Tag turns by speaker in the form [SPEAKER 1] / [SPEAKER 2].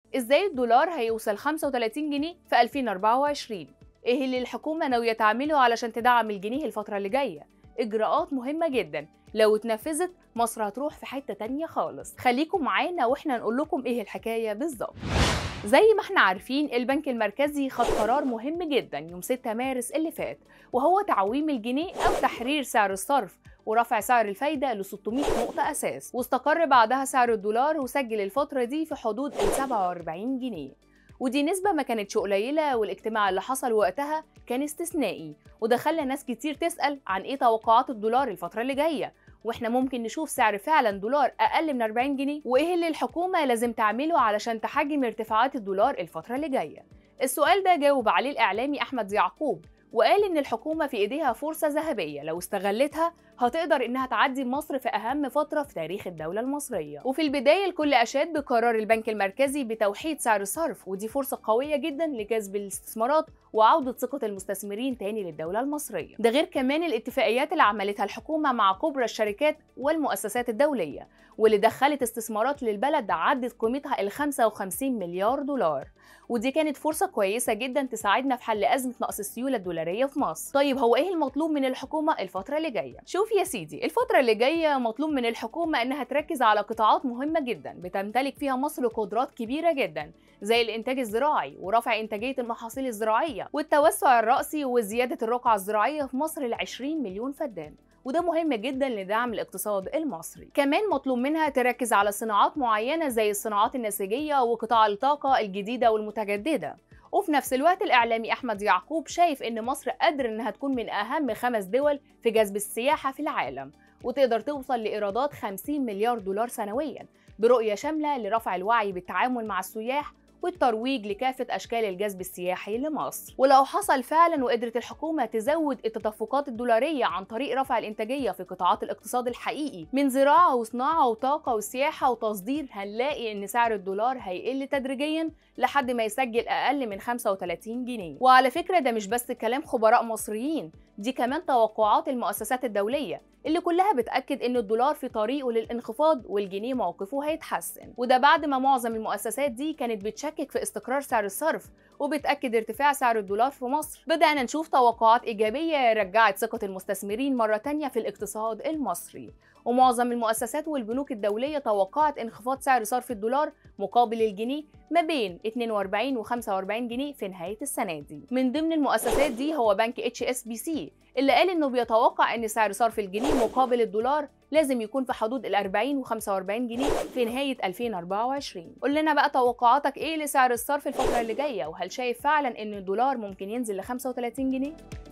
[SPEAKER 1] ازاي الدولار هيوصل 35 جنيه في 2024 ايه اللي الحكومة ناوية تعمله علشان تدعم الجنيه الفترة اللي جاية اجراءات مهمة جدا لو اتنفذت مصر هتروح في حتة تانية خالص خليكم معانا واحنا نقول لكم ايه الحكاية بالظبط زي ما احنا عارفين البنك المركزي خد قرار مهم جدا يوم 6 مارس اللي فات وهو تعويم الجنيه او تحرير سعر الصرف ورفع سعر الفايدة ل 600 نقطة أساس واستقر بعدها سعر الدولار وسجل الفترة دي في حدود ال 47 جنيه ودي نسبة ما كانتش قليلة والاجتماع اللي حصل وقتها كان استثنائي وده خلى ناس كتير تسأل عن ايه توقعات الدولار الفترة اللي جاية واحنا ممكن نشوف سعر فعلا دولار اقل من 40 جنيه وايه اللي الحكومه لازم تعمله علشان تحجم ارتفاعات الدولار الفتره اللي جايه السؤال ده جاوب عليه الاعلامي احمد يعقوب وقال ان الحكومه في ايديها فرصه ذهبيه لو استغلتها هتقدر انها تعدي مصر في اهم فتره في تاريخ الدوله المصريه وفي البدايه الكل اشاد بقرار البنك المركزي بتوحيد سعر الصرف ودي فرصه قويه جدا لجذب الاستثمارات وعوده ثقه المستثمرين تاني للدوله المصريه ده غير كمان الاتفاقيات اللي عملتها الحكومه مع كبرى الشركات والمؤسسات الدوليه واللي دخلت استثمارات للبلد عدت قيمتها ال 55 مليار دولار ودي كانت فرصة كويسة جدا تساعدنا في حل أزمة نقص السيولة الدولارية في مصر. طيب هو إيه المطلوب من الحكومة الفترة اللي جاية؟ شوف يا سيدي، الفترة اللي جاية مطلوب من الحكومة إنها تركز على قطاعات مهمة جدا بتمتلك فيها مصر قدرات كبيرة جدا زي الإنتاج الزراعي ورفع إنتاجية المحاصيل الزراعية والتوسع الرأسي وزيادة الرقعة الزراعية في مصر ل 20 مليون فدان. وده مهم جدا لدعم الاقتصاد المصري كمان مطلوب منها تركز على صناعات معينة زي الصناعات النسيجية وقطاع الطاقة الجديدة والمتجددة وفي نفس الوقت الإعلامي أحمد يعقوب شايف إن مصر قادرة إنها تكون من أهم خمس دول في جذب السياحة في العالم وتقدر توصل لإيرادات 50 مليار دولار سنويا برؤية شاملة لرفع الوعي بالتعامل مع السياح والترويج لكافة أشكال الجذب السياحي لمصر ولو حصل فعلا وقدرت الحكومة تزود التدفقات الدولارية عن طريق رفع الإنتاجية في قطاعات الاقتصاد الحقيقي من زراعة وصناعة وطاقة وسياحة وتصدير هنلاقي إن سعر الدولار هيقل تدريجيا لحد ما يسجل أقل من 35 جنيه وعلى فكرة ده مش بس كلام خبراء مصريين دي كمان توقعات المؤسسات الدولية اللي كلها بتأكد إن الدولار في طريقه للانخفاض والجنيه موقفه هيتحسن وده بعد ما معظم المؤسسات دي كانت بتشكك في استقرار سعر الصرف وبتأكد ارتفاع سعر الدولار في مصر بدأنا نشوف توقعات إيجابية رجعت ثقة المستثمرين مرة تانية في الاقتصاد المصري ومعظم المؤسسات والبنوك الدولية توقعت انخفاض سعر صرف الدولار مقابل الجنيه ما بين 42 و 45 جنيه في نهاية السنة دي من ضمن المؤسسات دي هو بنك اتش اس بي سي اللي قال انه بيتوقع ان سعر صرف الجنيه مقابل الدولار لازم يكون في حدود ال 40 و 45 جنيه في نهاية 2024 قول لنا بقى توقعاتك ايه لسعر الصرف الفترة اللي جاية وهل شايف فعلا ان الدولار ممكن ينزل ل 35 جنيه